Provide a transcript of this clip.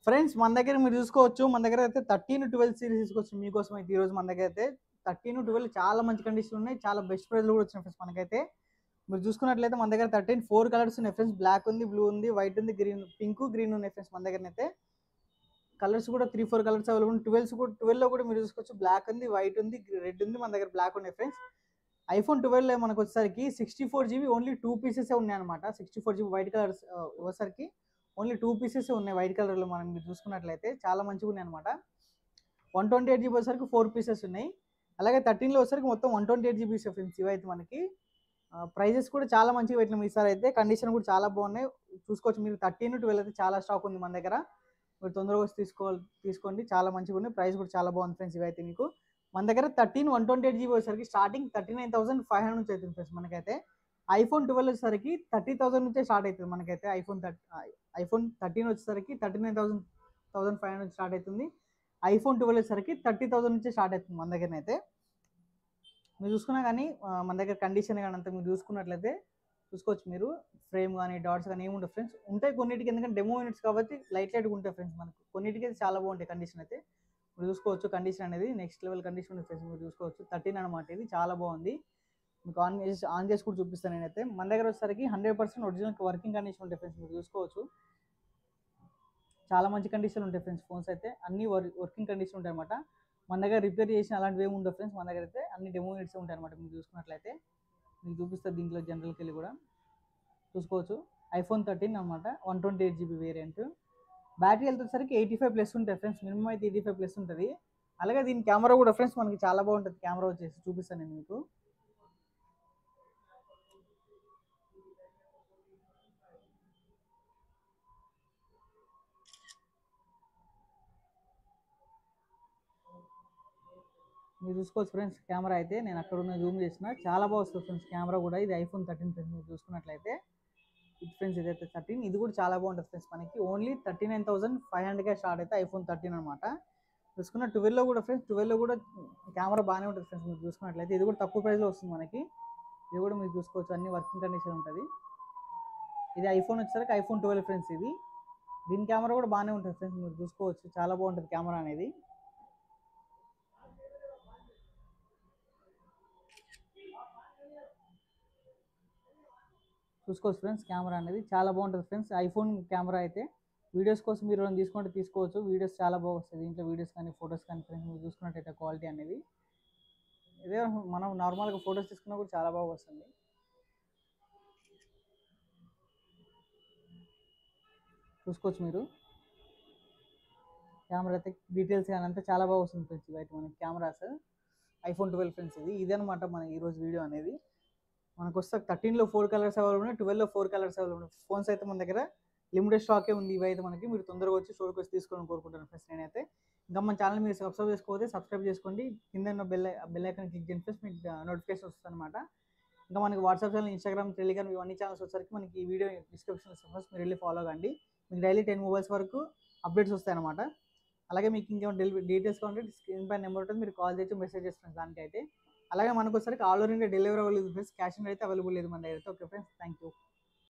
friends మన దగ్గర మీరు చూసుకోవచ్చు మన దగ్గర అయితే థర్టీన్ ట్వెల్వ్ సిరీస్ తీసుకొచ్చి మీకోసం అయితే ఈ రోజు మన దగ్గర అయితే థర్టీన్ ట్వెల్వ్ చాలా మంచి కండిషన్ ఉన్నాయి చాలా బెస్ట్ ప్రైస్ కూడా వచ్చినాయి ఫ్రెండ్స్ మనకైతే మీరు చూసుకున్నట్లయితే మన దగ్గర థర్టీన్ ఫోర్ కలర్స్ ఉన్నాయి ఫ్రెండ్స్ బ్లాక్ ఉంది బ్లూ ఉంది వైట్ ఉంది గ్రీన్ పింక్ గ్రీన్ ఉన్నాయి ఫ్రెండ్స్ మన దగ్గర అయితే కలర్స్ కూడా three four colours available twelves కూడా ట్వెల్వ్లో కూడా మీరు చూసుకోవచ్చు బ్లాక్ ఉంది వైట్ ఉంది రెడ్ ఉంది మన దగ్గర బ్లాక్ ఉన్నాయి ఫ్రెండ్స్ ఐఫోన్ ట్వెల్వ్ మనకు వచ్చేసరికి sixty four GB only two pieces ఉన్నాయి అనమాట sixty four GB white colours వచ్చేసరికి ఓన్లీ టూ పీసెస్ ఉన్నాయి వైట్ కలర్లో మనం మీరు చూసుకున్నట్లయితే చాలా మంచిగా ఉన్నాయి అనమాట వన్ ట్వంటీ ఎయిట్ జీబీ వచ్చేసరికి ఫోర్ పీసెస్ ఉన్నాయి అలాగే థర్టీన్లో వచ్చేసరికి మొత్తం one twenty eight GB friends ఇవైతే మనకి ప్రైజెస్ కూడా చాలా మంచిగా పెట్టినాం ఈసారి అయితే కండిషన్ కూడా చాలా బాగున్నాయి చూసుకోవచ్చు మీరు థర్టీన్ ట్వెల్వ్ అయితే చాలా స్టాక్ ఉంది మన దగ్గర మీరు తొందరగా వచ్చి తీసుకోవాలి తీసుకోండి చాలా మంచిగా ఉన్నాయి ప్రైస్ కూడా చాలా బాగుంది ఫ్రెండ్స్ ఇవైతే మీకు మన దగ్గర thirteen one twenty eight GB వచ్చేసరికి starting thirty nine thousand five hundred నుంచి అవుతుంది ఫ్రెండ్స్ మనకైతే ఐఫోన్ ట్వెల్వ్ వచ్చేసరికి థర్టీ థౌసండ్ నుంచే స్టార్ట్ అవుతుంది మనకైతే ఐఫోన్ థర్టీ ఐఫోన్ థర్టీన్ వచ్చేసరికి thirty nine thousand thousand five hundred start అవుతుంది ఐఫోన్ ట్వెల్వ్ వచ్చేసరికి థర్టీ థౌసండ్ నుంచే స్టార్ట్ అవుతుంది మన దగ్గర అయితే మీరు చూసుకున్నా కానీ ఆ, మన దగ్గర కండిషన్ కానీ అంతా మీరు చూసుకున్నట్లయితే చూసుకోవచ్చు మీరు ఫ్రేమ్ కానీ డాట్స్ కానీ ఏముంటాయి ఫ్రెండ్స్ ఉంటాయి కొన్నిటికి ఎందుకంటే డెమో యూనిట్స్ కాబట్టి లైట్ లైట్గా ఉంటాయి ఫ్రెండ్స్ మనకు కొన్నిటికి అయితే చాలా బాగుంటాయి కండిషన్ అయితే మీరు చూసుకోవచ్చు కండిషన్ అనేది నెక్స్ట్ లెవెల్ కండిషన్ ఉంది ఫ్రెండ్స్ మీరు చూసుకోవచ్చు థర్టీన్ అనమాట ఇది చాలా బాగుంది మీకు ఆన్ చేసి ఆన్ చేసి కూడా చూపిస్తాను నేనైతే మన దగ్గర వచ్చేసరికి hundred percent original working condition ఉంటాయి ఫ్రెండ్స్ మీరు చూసుకోవచ్చు చాలా మంచి కండిషన్ ఉంటాయి ఫ్రెండ్స్ ఫోన్స్ అయితే అన్ని వర్కింగ్ కండిషన్ ఉంటాయి అనమాట మన దగ్గర రిపేర్ చేసిన అలాంటివి ఏమి ఉండవు ఫ్రెండ్స్ మన దగ్గర అయితే అన్ని డెమో యూనిట్స్ ఉంటాయి అనమాట మీరు చూసుకున్నట్లయితే మీకు చూపిస్తుంది దీంట్లో జనరల్కి వెళ్ళి కూడా చూసుకోవచ్చు ఐఫోన్ థర్టీన్ అనమాట one twenty eight GB variant battery health వచ్చేసరికి ఎయిటీ ఫైవ్ ప్లస్ ఉంటాయి ఫ్రెండ్స్ మినిమం అయితే ఎయిటీ ఫైవ్ ప్లస్ ఉంటుంది అలాగే దీని కెమెరా కూడా ఫ్రెండ్స్ మనకి చాలా బాగుంటుంది కెమెరా వచ్చేసి చూపిస్తాను నేను మీకు మీరు చూసుకోవచ్చు ఫ్రెండ్స్ కెమెరా అయితే నేను అక్కడ ఉన్న జూమ్ చేసిన చాలా బాగా వస్తుంది ఫ్రెండ్స్ కెమెరా కూడా ఇది ఐఫోన్ థర్టీన్ ఫ్రెండ్స్ మీరు చూసుకున్నట్లయితే ఇది ఫ్రెండ్స్ ఇదైతే థర్టీన్ ఇది కూడా చాలా బాగుంటుంది ఫ్రెండ్స్ మనకి only thirty nine thousand five హండ్రెడ్గా స్టార్ట్ అయితే ఐఫోన్ థర్టీన్ అనమాట చూసుకున్న ట్వెల్వ్లో కూడా ఫ్రెండ్స్ ట్వెల్వ్లో కూడా కెమెరా బాగానే ఉంటుంది ఫ్రెండ్స్ మీరు చూసుకున్నట్లయితే ఇది కూడా తక్కువ ప్రైస్లో వస్తుంది మనకి ఇది కూడా మీరు చూసుకోవచ్చు అన్ని వర్కింగ్ కండిషన్ ఉంటుంది ఇది ఐఫోన్ వచ్చేసరికి ఐఫోన్ ట్వెల్వ్ ఫ్రెండ్స్ ఇది దీని కెమెరా కూడా బాగానే ఉంటుంది ఫ్రెండ్స్ మీరు చూసుకోవచ్చు చాలా బాగుంటుంది కెమెరా అనేది చూసుకోవచ్చు ఫ్రెండ్స్ కెమెరా అనేది చాలా బాగుంటుంది ఫ్రెండ్స్ ఐఫోన్ కెమెరా అయితే వీడియోస్ కోసం మీరు ఏమైనా తీసుకుంటే తీసుకోవచ్చు వీడియోస్ చాలా బాగా వస్తాయి దీంట్లో వీడియోస్ కానీ ఫొటోస్ కానీ ఫ్రెండ్స్ మీరు చూసుకున్నట్టయితే క్వాలిటీ అనేది ఇదే మనం నార్మల్గా ఫొటోస్ తీసుకున్నా కూడా చాలా బాగా వస్తుంది చూసుకోవచ్చు మీరు కెమెరా అయితే డీటెయిల్స్ కానీ అంతా చాలా బాగా వస్తుంది ఫ్రెండ్స్ ఇవైతే మనకి కెమెరాస్ ఐఫోన్ ట్వెల్వ్ ఫ్రెండ్స్ ఇది ఇదనమాట మన ఈరోజు వీడియో అనేది మనకు వస్తే థర్టీన్లో ఫోర్ కలర్స్ అవైలబుల్ ఉన్నాయి ట్వెల్వ్లో ఫోర్ కలర్స్ అవైలబుల్ ఉన్నాయి ఫోన్స్ అయితే మన దగ్గర లిమిటెడ్ స్టాకే ఉంది ఇవైతే మనకి మీరు తొందరగా వచ్చి స్టోర్కి వచ్చి తీసుకోవాలని కోరుకుంటున్నాను ఫ్రెండ్స్ నేనైతే ఇంకా మన ఛానల్ మీరు సబ్స్క్రైబ్ చేసుకోకపోతే సబ్స్క్రైబ్ చేసుకోండి కింద ఉన్న బెల్ బెల్ ఐకాన్ క్లిక్ చేయండి ఫ్రెండ్స్ మీకు నోటిఫికేషన్ వస్తుంది అనమాట ఇంకా మనకి వాట్సాప్ ఛానల్ ఇన్స్టాగ్రామ్ టెలిగ్రామ్ ఇవన్నీ ఛానల్స్ వచ్చేసరికి మనకి ఈ వీడియో డిస్క్రిప్షన్ వస్తుంది ఫ్రెండ్స్ మీరు వెళ్ళి ఫాలో కండి మీకు డైలీ టెన్ మొబైల్స్ వరకు అప్డేట్స్ వస్తాయి అనమాట అలాగే మీకు ఇంకేమైనా డెలివరీ డీటెయిల్స్ కావాలంటే స్క్రీన్ పై నెంబర్ ఉంటుంది మీరు కాల్ చేసి మెసేజ్ చేస్తాను దానికైతే అలాగే మనకు వచ్చరికి all over India delivery available friends cash అయితే అవైలబుల్ లేదు మన దగ్గర అయితే ఓకే ఫ్రెండ్స్ థ్యాంక్ యూ